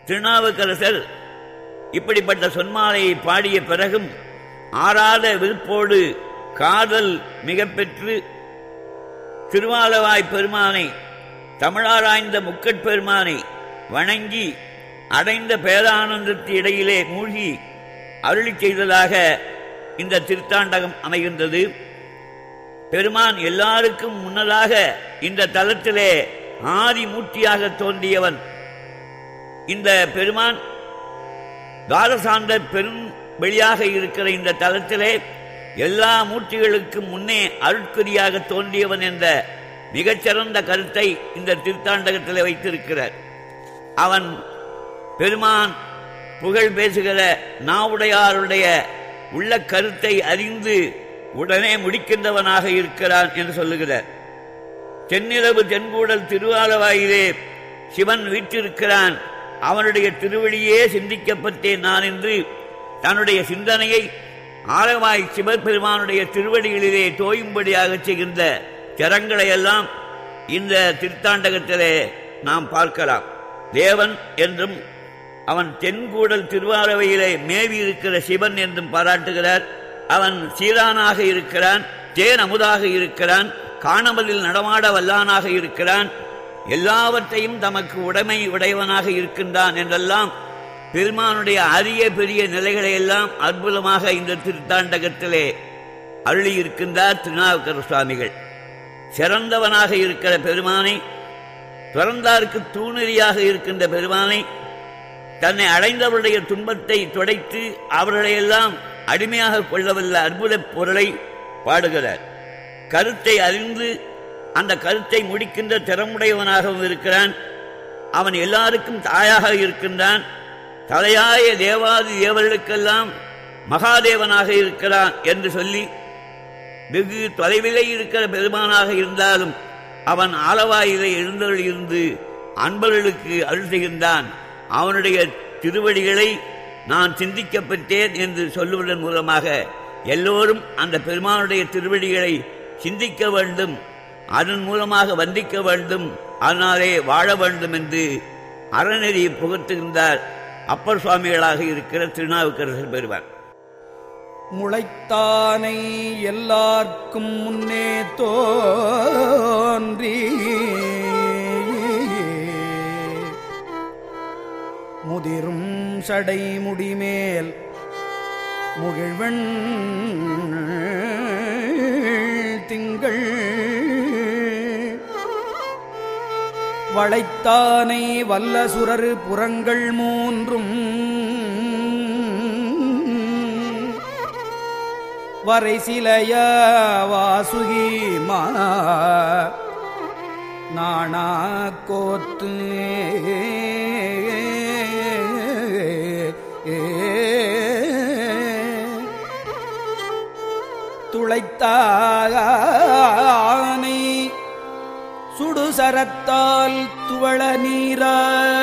திருநாவுக்கரசர் இப்படிப்பட்ட சொன்மாலையை பாடிய பிறகும் ஆறாத விருப்போடு காதல் மிக பெற்று திருவாலவாய் பெருமானை தமிழாராய்ந்த முக்கட் பெருமானை வணங்கி அடைந்த பேரானந்தத்து இடையிலே மூழ்கி அருளி செய்ததாக இந்த திருத்தாண்டகம் அமைகின்றது பெருமான் எல்லாருக்கும் முன்னதாக இந்த தலத்திலே ஆதி மூர்த்தியாக தோன்றியவன் இந்த பெருமான் துவாரசாந்த பெரும் வெளியாக இருக்கிற இந்த தலத்திலே எல்லா மூர்த்திகளுக்கும் முன்னே அருட்குறியாக தோன்றியவன் என்ற மிகச்சிறந்த கருத்தை இந்த திருத்தாண்டகத்தில் வைத்திருக்கிறார் அவன் பெருமான் புகழ் பேசுகிற நாவுடையாருடைய உள்ள கருத்தை அறிந்து உடனே முடிக்கின்றவனாக இருக்கிறான் என்று சொல்லுகிறார் தென்னிரவு தென்கூடல் திருவாலவாயிலே சிவன் வீற்றிருக்கிறான் அவனுடைய திருவழியே சிந்திக்கப்பட்டேன் நான் என்று தன்னுடைய சிந்தனையை ஆலவாய் சிவபெருமானுடைய திருவடிகளிலே தோயும்படியாக செய்கின்ற கரங்களை எல்லாம் இந்த திருத்தாண்டகத்திலே நாம் பார்க்கலாம் தேவன் என்றும் அவன் தென்கூடல் திருவாரவையிலே மேவி இருக்கிற சிவன் என்றும் பாராட்டுகிறார் அவன் சீரானாக இருக்கிறான் தேன் அமுதாக இருக்கிறான் காணவலில் நடமாட வல்லானாக இருக்கிறான் எல்லாவற்றையும் தமக்கு உடைமை உடையவனாக இருக்கின்றான் என்றெல்லாம் பெருமானுடைய அரிய பெரிய நிலைகளை எல்லாம் அற்புதமாக இந்த திருத்தாண்டகத்திலே அருளி இருக்கின்றார் திருநாவுக்கர சுவாமிகள் சிறந்தவனாக இருக்கிற பெருமானை பிறந்தாருக்கு தூணெறியாக இருக்கின்ற பெருமானை தன்னை அடைந்தவருடைய துன்பத்தை துடைத்து அவர்களையெல்லாம் அடிமையாக கொள்ளவல்ல அற்புத பொருளை பாடுகிறார் கருத்தை அறிந்து அந்த கருத்தை முடிக்கின்ற திறமுடையவனாகவும் இருக்கிறான் அவன் எல்லாருக்கும் தாயாக இருக்கின்றான் தலையாய தேவாதி தேவர்களுக்கெல்லாம் மகாதேவனாக இருக்கிறான் என்று சொல்லி வெகு தொலைவிலே இருக்கிற பெருமானாக இருந்தாலும் அவன் ஆலவாயிலே எழுந்தருள் இருந்து அன்பர்களுக்கு அருள் செய்கின்றான் அவனுடைய திருவடிகளை நான் சிந்திக்கப் பெற்றேன் என்று சொல்லுவதன் மூலமாக எல்லோரும் அந்த பெருமானுடைய திருவடிகளை சிந்திக்க வேண்டும் அதன் மூலமாக வந்திக்க வேண்டும் அதனாலே வாழ வேண்டும் என்று அறநெறியை புகட்டுகின்றார் அப்பர் சுவாமிகளாக இருக்கிற திருநாவுக்கரசர் பெறுவார் முளைத்தானை எல்லார்க்கும் முன்னே தோன்றி முதிரும் சடை முடிமேல் முகிழ்வன் திங்கள் வளைத்தானை வல்லசுரரு புறங்கள் மூன்றும் வரை சிலைய வாசுகி மா நாணா கோத்து துளைத்தானை சுடுசரத்தால் துவள நீரா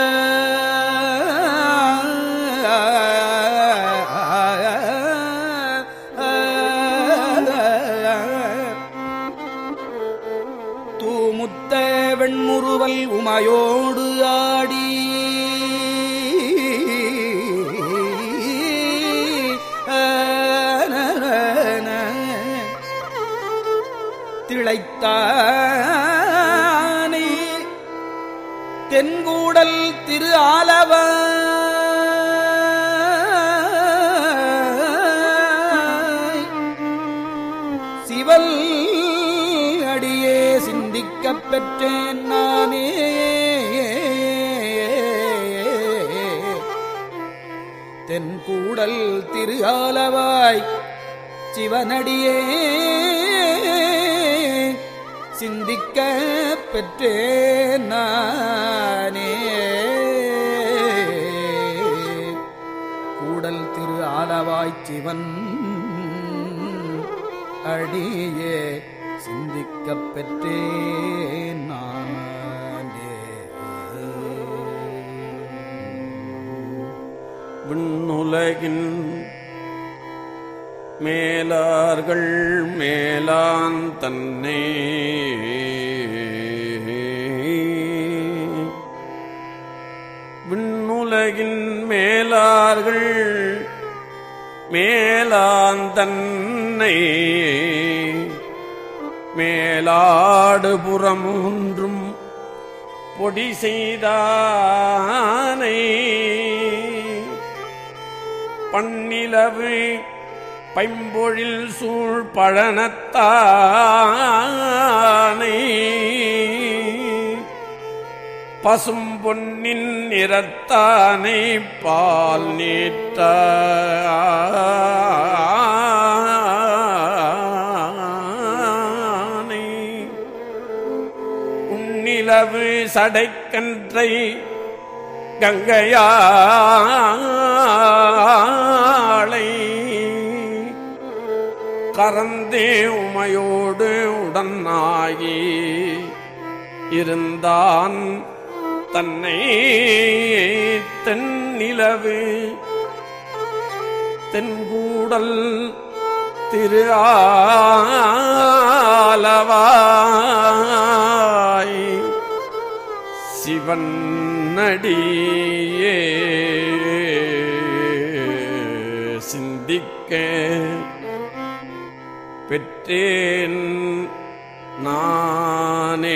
தூமுத்த வெண்முறுவல் உமையோடு ஆடி திளைத்தானே தென்கூடல் திரு ஆலவ சிவல் அடியே சிந்திக்கப் பெற்றேன் நானே தென்கூடல் திரு ஆலவாய் சிவனடியே சிந்திக்க பெற்றேன் நானே கூடல் திரு ஆலவாய் சிவன் அடியே சிந்திக்க பெற்றேன் நானே விண்ணுலகின் மேலார்கள் மேலான் தன்னை விண் விண்ணுலகின் மேலார்கள் மேலாந்தன்னை மேலாடு புறமூன்றும் பொடி செய்தானை பன்னிலவு பைம்பொழில் சூழ் பழனத்தானை பசும் பொன்னின் நிறத்தானை பால் நீட்ட உன்னிலவு சடைக்கன்றை கங்கையாளை கரந்தே உமையோடு உடனாகி இருந்தான் தன்னை தென்னிலவு தென்கூடல் திரு ஆலவாய் சிவன் நடியே சிந்திக்க பெற்றேன் நானே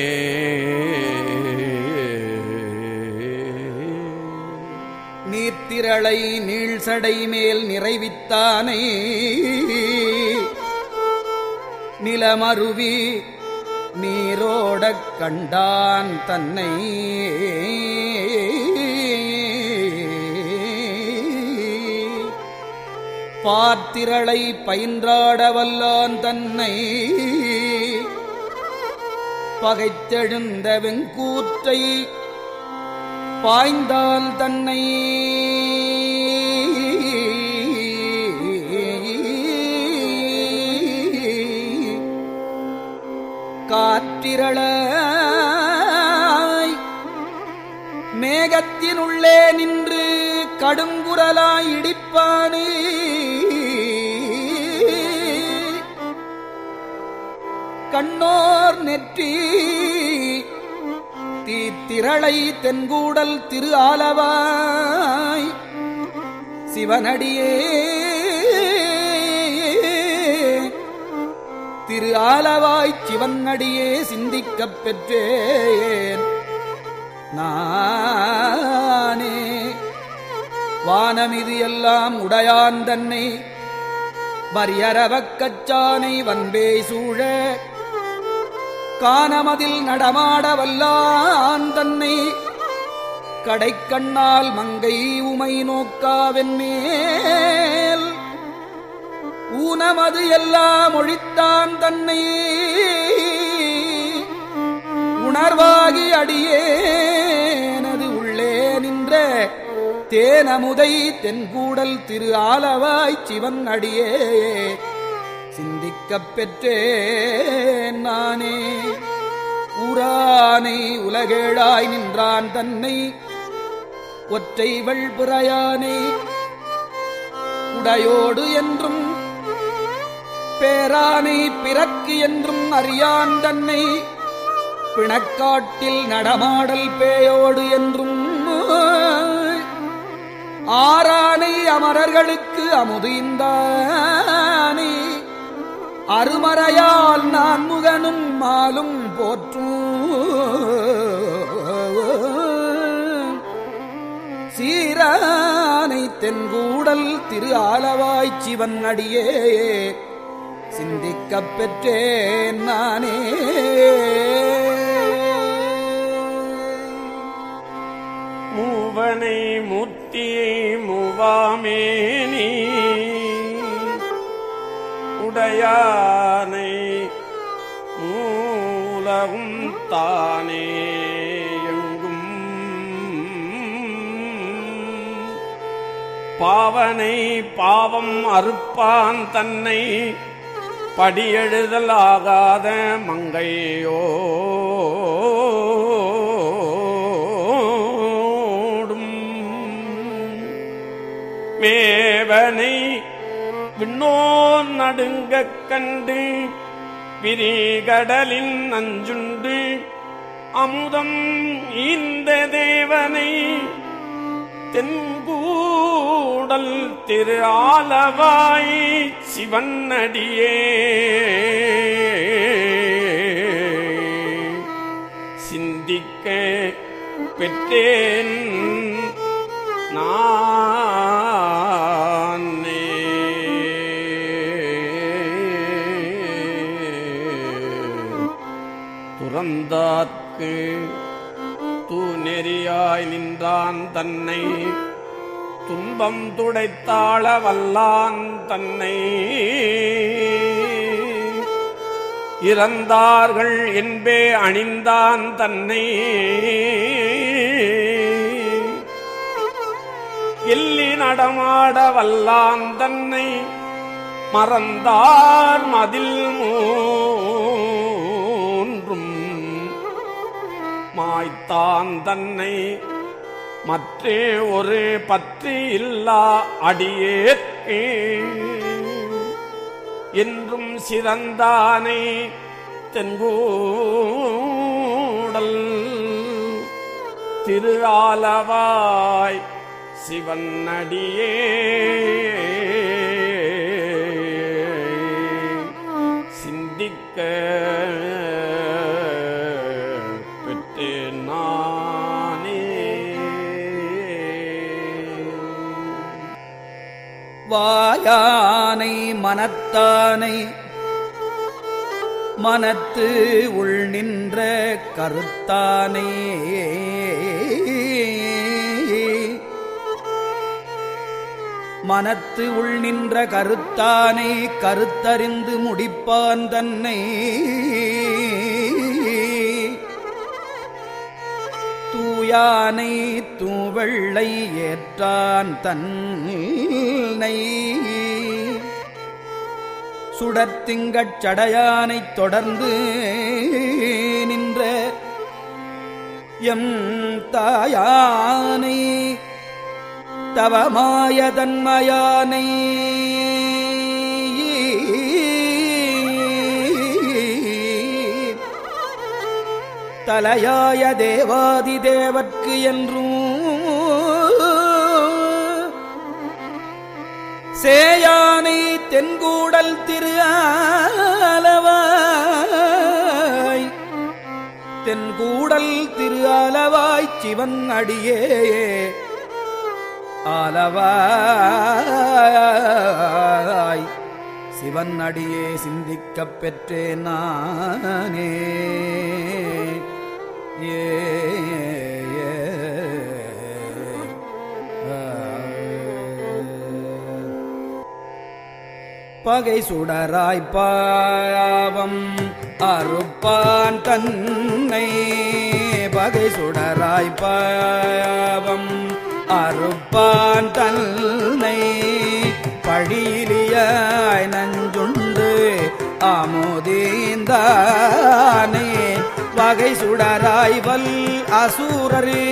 நீர்த்திரளை நீள்சடை மேல் நிறைவித்தானை நிலமருவி நீரோடக் கண்டான் தன்னை பார்த்திரளை பயின்றாட வல்லான் தன்னை பகைத்தெழுந்த வெங்கூற்றை பாய்ந்தால் தன்னை காற்றிரளாய் மேகத்தினுள்ளே நின்று கடுங்குரலாய் இடிப்பானே கண்ணோர் நெற்றி தீத்திரளை தென்கூடல் திரு ஆலவாய் சிவனடியே திரு ஆலவாய் சிவனடியே சிந்திக்கப் பெற்றேன் நானே வானமிது எல்லாம் உடையான் தன்னை வரியரவக் கச்சானை வன்பே சூழ காணமதில் நடமாட வல்லான் தன்னை கடைக்கண்ணால் மங்கை உமை நோக்காவென் மேல் ஊனமது எல்லாம் ஒழித்தான் தன்னை உணர்வாகி அடியேனது உள்ளே நின்ற தேனமுதை தென்கூடல் திரு ஆலவாய் சிவன் அடியே சிந்திக்கப் பெற்றேன் நானே ஊரானை உலகேழாய் நின்றான் தன்னை ஒற்றை வெள்பிறையானை உடையோடு என்றும் பேரானை பிறக்கு என்றும் அறியான் தன்னை பிணக்காட்டில் நடமாடல் பேயோடு என்றும் ஆரானை அமரர்களுக்கு அமுது இந்தானே அருமறையால் நான் முகனும் மாலும் போற்றும் சீரானை தென்கூடல் திரு ஆலவாய் சிவன் அடியே சிந்திக்கப் பெற்றேன் நானே மூவனை மூர்த்தியை மூவாமேனி உடையானை மூலகும் தானே எங்கும் பாவனை பாவம் அறுப்பான் தன்னை படியெழுதலாகாத மங்கையோடும் மேவனை விண்ணோ நடுங்கக் கண்டு விரிகடலின் நஞ்சுண்டு அமுதம் இந்த தேவனை தென்கூடல் திரு ஆலவாய் சிவன்னடியே சிந்திக்க பெற்றேன் நானே துறந்தார்க்கு தூ நெறியாய் நின்றான் தன்னை துன்பம் துடைத்தாள வல்லான் தன்னை இறந்தார்கள் என்பே அணிந்தான் தன்னை எல்லி நடமாட வல்லான் தன்னை மறந்தார் மதில் மூன்றும் மாய்த்தான் தன்னை மற்றே ஒரு பற்று இல்லா அடியேற்கே என்றும் சிறந்தானே தென்கூடல் திரு ஆலவாய் சிவன்னடியே சிந்திக்க பெற்றேன் நானே வாயானை மனத்தானை மனத்து உள் நின்ற கருத்தானே மனத்து உள் நின்ற கருத்தானை கருத்தறிந்து முடிப்பான் தன்னை தூயானை தூவெள்ளை ஏற்றான் தன்னை சுடத்திங்கட் சடையானைத் தொடர்ந்து நின்ற எம் தாயானை தவமாய தன்மயானை தலையாய தேவாதி தேவர்க்கு என்றும் சேயானை தென்கூடல் திரு ஆலவாய் தென்கூடல் திரு ஆலவாய் சிவன் அடியே ஆலவாய் சிவன் அடியே சிந்திக்கப் பெற்றேன் நானே ஏ ஏ, ஆ. பகை சுடராய் பாவம் அறுப்பான் தன்னை பகை சுடராய் பாவம் அறுப்பான் தன்னை பழியிலியாய் நஞ்சுண்டு அமுதீந்தானே வகை சுடராய் வல் அசூரரு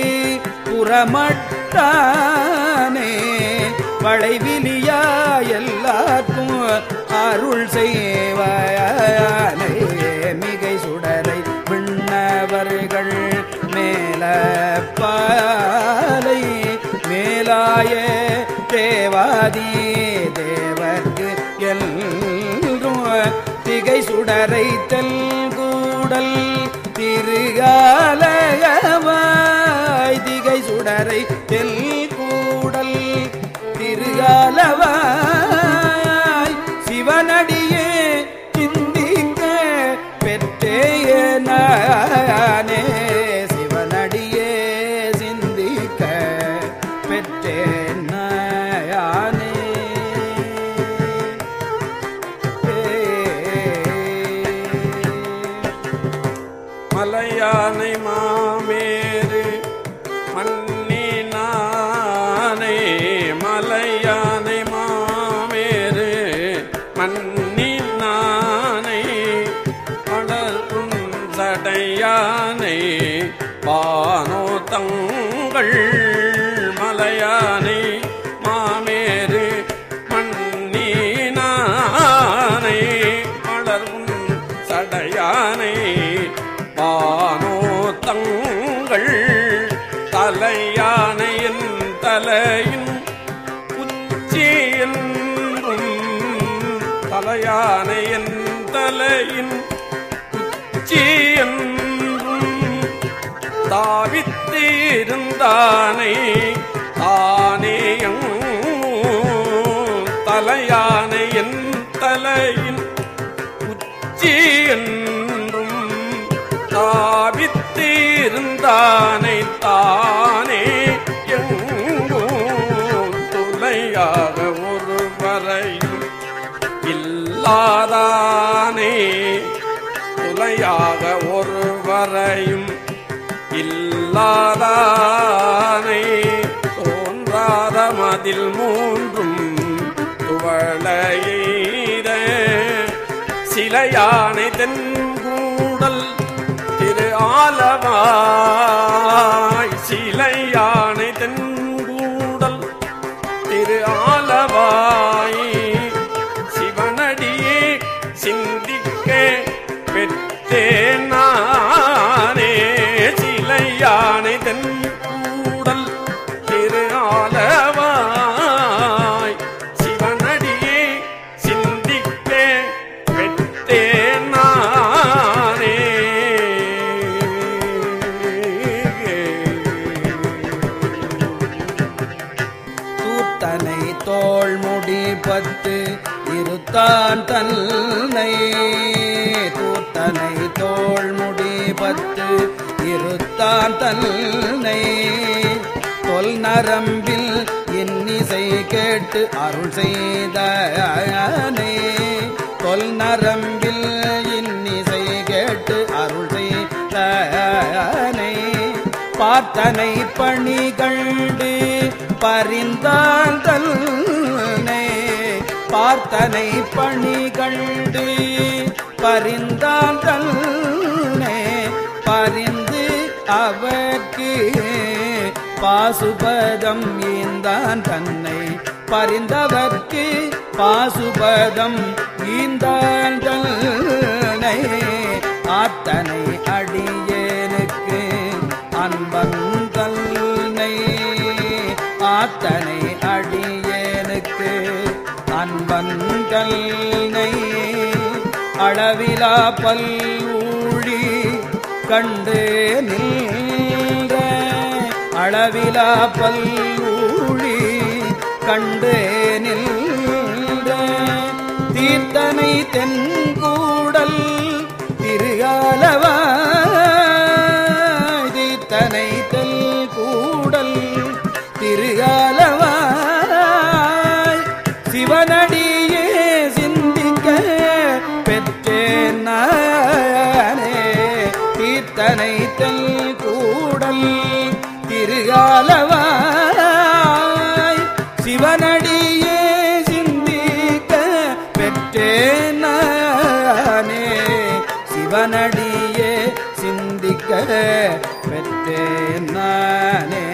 புறமட்டானே வளைவிலியா எல்லாருக்கும் அருள் செய்வானே மிகை சுடரை விண்ணவர்கள் மேல பாலை மேலாய தேவாதி தேவர்க்கு எல்லும் திகை சுடரை தெல்கூடல் திருகாலகவாய் திகை சுடரை தெல்கூடல் திருகாலவாய் சிவனடியே சிந்திக்க பெற்றேயனானே சிவனடியே சிந்திக்க பெற்றேன் நாயானே மலையானை மாமேறு மன்னினார் இருந்தானை தானேயும் தலையானை என் தலையின் உச்சி என்றும் தாவித்திருந்தானை தானே எங்கும் துளையாக ஒருவரையும் இல்லாதானே துளையாக ஒருவரையும் இல்லாதானை தோன்றாத மதில் மூன்றும் துவளையீர சிலையானை தென்கூடல் திரு ஆலவாய் சிலையானை தென்கூடல் திரு ஆலவாய் சிவனடியே சிந்திக்க பெற்றேன் நானே சிலையானை தென் கூடல் திரு ஆலவாய் சிவனடியே சிந்திக்க பெற்றேன் நானே தூத்தனை தோள் முடி பத்து இருத்தான் தன்னை தூத்தனை தோள் முடி பத்து இருத்தான் தன்னை தொல் நரம்பில் இன்னிசை கேட்டு அருள் செய்தனை தொல் நரம்பில் இன்னிசை கேட்டு அருள் செய்தனை பார்த்தனை பணி கண்டு பரிந்தான் தன்னை பார்த்தனை பணி கண்டு பரிந்தான் தன்னை பரிந்து அவர்க்கு பாசுபதம் ஈந்தான் தன்னை பரிந்தவர்க்கு பாசுபதம் ஈந்தான் தன்னை ஆத்தனை அடியேனுக்கு அன்பன் தன்னை ஆத்தனை அடியேனுக்கு அன்பன் தன்னை அளவிலா பல்ஊழி கண்டு நின்ற அளவிலா பல்ஊழி கண்டு நின்ற தீர்த்தனை தென்கூடல் திருகாலவா தீர்த்தனை தெல் கூடல் திருகாலவாய் சிவனடியே சிந்திக்க பெற்றேன் நானே தீர்த்தனை தெல் கூடல் திருகாலவாய் சிவனடியே சிந்திக்க பெற்றேன் நானே சிவனடியே சிந்திக்க பெற்றேன் நானே